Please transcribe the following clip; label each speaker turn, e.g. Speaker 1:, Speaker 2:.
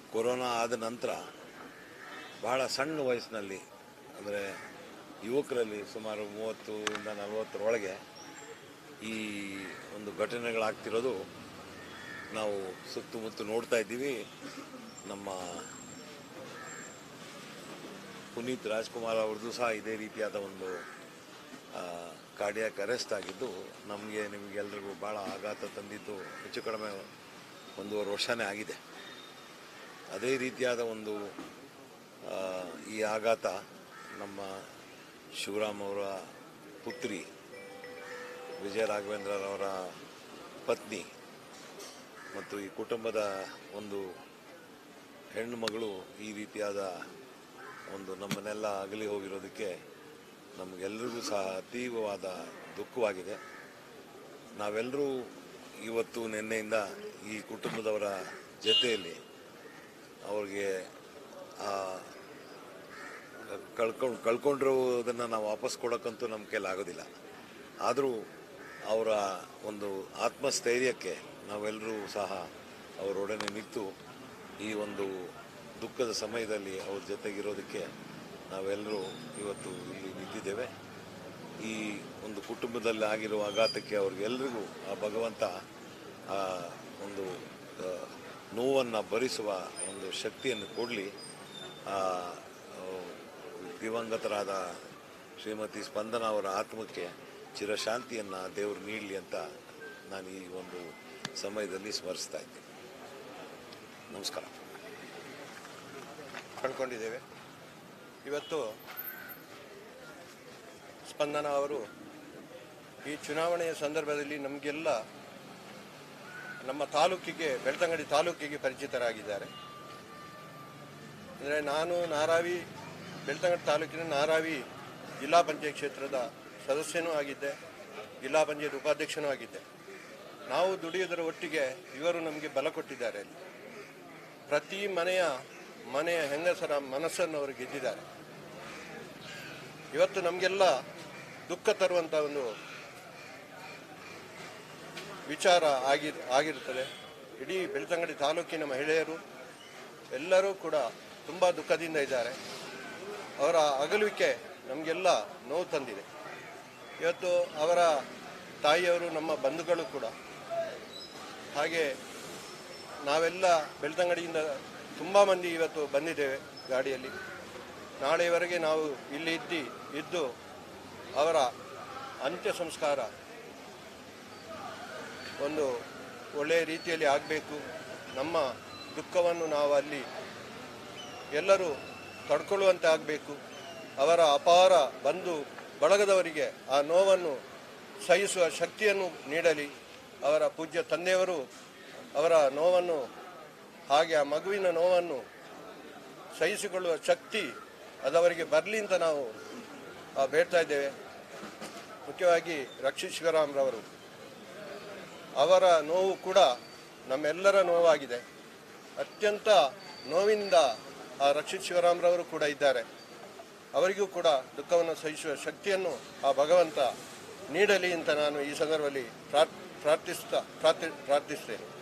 Speaker 1: corona ಆದ ನಂತರ ಬಹಳ ಸಣ್ಣ ವಯಸ್ಸಿನಲ್ಲಿ ಅಂದರೆ ಯುವಕರಲ್ಲಿ ಸುಮಾರು ಮೂವತ್ತರಿಂದ ನಲವತ್ತರೊಳಗೆ ಈ ಒಂದು ಘಟನೆಗಳಾಗ್ತಿರೋದು ನಾವು ಸುತ್ತಮುತ್ತ ನೋಡ್ತಾ ಇದ್ದೀವಿ ನಮ್ಮ ಪುನೀತ್ ರಾಜ್ಕುಮಾರ್ ಅವ್ರದ್ದು ಸಹ ಇದೇ ರೀತಿಯಾದ ಒಂದು ಕಾರ್ಡಿಯಾಕ್ ಅರೆಸ್ಟ್ ಆಗಿದ್ದು ನಮಗೆ ನಿಮಗೆಲ್ರಿಗೂ ಭಾಳ ಆಘಾತ ತಂದಿದ್ದು ಹೆಚ್ಚು ಕಡಿಮೆ ಒಂದೂವರೆ ವರ್ಷನೇ ಆಗಿದೆ ಅದೇ ರೀತಿಯಾದ ಒಂದು ಆ, ಈ ಆಘಾತ ನಮ್ಮ ಶಿವರಾಮ್ ಅವರ ಪುತ್ರಿ ವಿಜಯ ರಾಘವೇಂದ್ರರವರ ಪತ್ನಿ ಮತ್ತು ಈ ಕುಟುಂಬದ ಒಂದು ಹೆಣ್ಣು ಮಗಳು ಈ ರೀತಿಯಾದ ಒಂದು ನಮ್ಮನ್ನೆಲ್ಲ ಅಗಲಿ ಹೋಗಿರೋದಕ್ಕೆ ನಮಗೆಲ್ಲರಿಗೂ ಸಹ ಅತೀವವಾದ ದುಃಖವಾಗಿದೆ ನಾವೆಲ್ಲರೂ ಇವತ್ತು ನಿನ್ನೆಯಿಂದ ಈ ಕುಟುಂಬದವರ ಜೊತೆಯಲ್ಲಿ ಅವ್ರಿಗೆ ಆ ಕಳ್ಕೊಂಡು ಕಳ್ಕೊಂಡಿರೋದನ್ನು ನಾವು ವಾಪಸ್ ಕೊಡೋಕ್ಕಂತೂ ನಮ್ಮ ಕೈಲಿ ಆಗೋದಿಲ್ಲ ಆದರೂ ಅವರ ಒಂದು ಆತ್ಮಸ್ಥೈರ್ಯಕ್ಕೆ ನಾವೆಲ್ಲರೂ ಸಹ ಅವರೊಡನೆ ನಿಂತು ಈ ಒಂದು ದುಃಖದ ಸಮಯದಲ್ಲಿ ಅವ್ರ ಜೊತೆಗಿರೋದಕ್ಕೆ ನಾವೆಲ್ಲರೂ ಇವತ್ತು ಇಲ್ಲಿ ನಿಂತಿದ್ದೇವೆ ಈ ಒಂದು ಕುಟುಂಬದಲ್ಲಿ ಆಗಿರುವ ಆಘಾತಕ್ಕೆ ಅವ್ರಿಗೆಲ್ರಿಗೂ ಆ ಭಗವಂತ ಆ ಒಂದು ನೋವನ್ನು ಭರಿಸುವ ಒಂದು ಶಕ್ತಿಯನ್ನು ಕೊಡಲಿ ದಿವಂಗತರಾದ ಶ್ರೀಮತಿ ಸ್ಪಂದನ ಅವರ ಆತ್ಮಕ್ಕೆ ಚಿರಶಾಂತಿಯನ್ನು ದೇವರು ನೀಡಲಿ ಅಂತ ನಾನು ಈ ಒಂದು ಸಮಯದಲ್ಲಿ ಸ್ಮರಿಸ್ತಾ ಇದ್ದೀನಿ ನಮಸ್ಕಾರ
Speaker 2: ಕಂಡುಕೊಂಡಿದ್ದೇವೆ ಇವತ್ತು ಸ್ಪಂದನ ಅವರು ಈ ಚುನಾವಣೆಯ ಸಂದರ್ಭದಲ್ಲಿ ನಮಗೆಲ್ಲ ನಮ್ಮ ತಾಲೂಕಿಗೆ ಬೆಳ್ತಂಗಡಿ ತಾಲೂಕಿಗೆ ಪರಿಚಿತರಾಗಿದ್ದಾರೆ ಅಂದರೆ ನಾನು ನಾರಾವಿ ಬೆಳ್ತಂಗಡಿ ತಾಲೂಕಿನ ನಾರಾವಿ ಜಿಲ್ಲಾ ಪಂಚಾಯತ್ ಕ್ಷೇತ್ರದ ಸದಸ್ಯನೂ ಆಗಿದ್ದೆ ಜಿಲ್ಲಾ ಪಂಚಾಯತ್ ಉಪಾಧ್ಯಕ್ಷನೂ ಆಗಿದ್ದೆ ನಾವು ದುಡಿಯೋದರ ಒಟ್ಟಿಗೆ ಇವರು ನಮಗೆ ಬಲ ಕೊಟ್ಟಿದ್ದಾರೆ ಅಲ್ಲಿ ಪ್ರತಿ ಮನೆಯ ಮನೆಯ ಹೆಂಗಸರ ಮನಸ್ಸನ್ನು ಅವರು ಗೆದ್ದಿದ್ದಾರೆ ಇವತ್ತು ನಮಗೆಲ್ಲ ದುಃಖ ತರುವಂಥ ಒಂದು ವಿಚಾರ ಆಗಿ ಆಗಿರುತ್ತದೆ ಇಡೀ ಬೆಳ್ತಂಗಡಿ ತಾಲೂಕಿನ ಮಹಿಳೆಯರು ಎಲ್ಲರೂ ಕೂಡ ತುಂಬ ದುಃಖದಿಂದ ಇದ್ದಾರೆ ಅವರ ಅಗಲುವಿಕೆ ನಮಗೆಲ್ಲ ನೋವು ತಂದಿದೆ ಇವತ್ತು ಅವರ ತಾಯಿಯವರು ನಮ್ಮ ಬಂಧುಗಳು ಕೂಡ ಹಾಗೆ ನಾವೆಲ್ಲ ಬೆಳ್ತಂಗಡಿಯಿಂದ ತುಂಬ ಮಂದಿ ಇವತ್ತು ಬಂದಿದ್ದೇವೆ ಗಾಡಿಯಲ್ಲಿ ನಾಳೆಯವರೆಗೆ ನಾವು ಇಲ್ಲಿ ಇದ್ದು ಇದ್ದು ಅವರ ಅಂತ್ಯ ಸಂಸ್ಕಾರ ಒಂದು ಒಳ್ಳೆಯ ರೀತಿಯಲ್ಲಿ ಆಗಬೇಕು ನಮ್ಮ ದುಃಖವನ್ನು ನಾವು ಅಲ್ಲಿ ಎಲ್ಲರೂ ತಡ್ಕೊಳ್ಳುವಂತೆ ಆಗಬೇಕು ಅವರ ಅಪಾರ ಬಂಧು ಬಳಗದವರಿಗೆ ಆ ನೋವನ್ನು ಸಹಿಸುವ ಶಕ್ತಿಯನ್ನು ನೀಡಲಿ ಅವರ ಪೂಜ್ಯ ತಂದೆಯವರು ಅವರ ನೋವನ್ನು ಹಾಗೆ ಆ ಮಗುವಿನ ನೋವನ್ನು ಸಹಿಸಿಕೊಳ್ಳುವ ಶಕ್ತಿ ಅದವರಿಗೆ ಬರಲಿ ಅಂತ ನಾವು ಆ, ಬೇಡ್ತಾ ಇದ್ದೇವೆ ಮುಖ್ಯವಾಗಿ ರಕ್ಷಿತ್ ಶಿವರಾಮ್ರವರು ಅವರ ನೋವು ಕೂಡ ನಮ್ಮೆಲ್ಲರ ನೋವಾಗಿದೆ ಅತ್ಯಂತ ನೋವಿನಿಂದ ಆ ರಕ್ಷಿತ್ ಶಿವರಾಮ್ರವರು ಕೂಡ ಇದ್ದಾರೆ ಅವರಿಗೂ ಕೂಡ ದುಃಖವನ್ನು ಸಹಿಸುವ ಶಕ್ತಿಯನ್ನು ಆ ಭಗವಂತ ನೀಡಲಿ ಅಂತ ನಾನು ಈ ಸಂದರ್ಭದಲ್ಲಿ ಪ್ರಾರ್ಥ್ ಪ್ರಾರ್ಥಿಸ್ತಾ ಪ್ರಾರ್ಥಿ ಪ್ರಾರ್ಥಿಸ್ತೇನೆ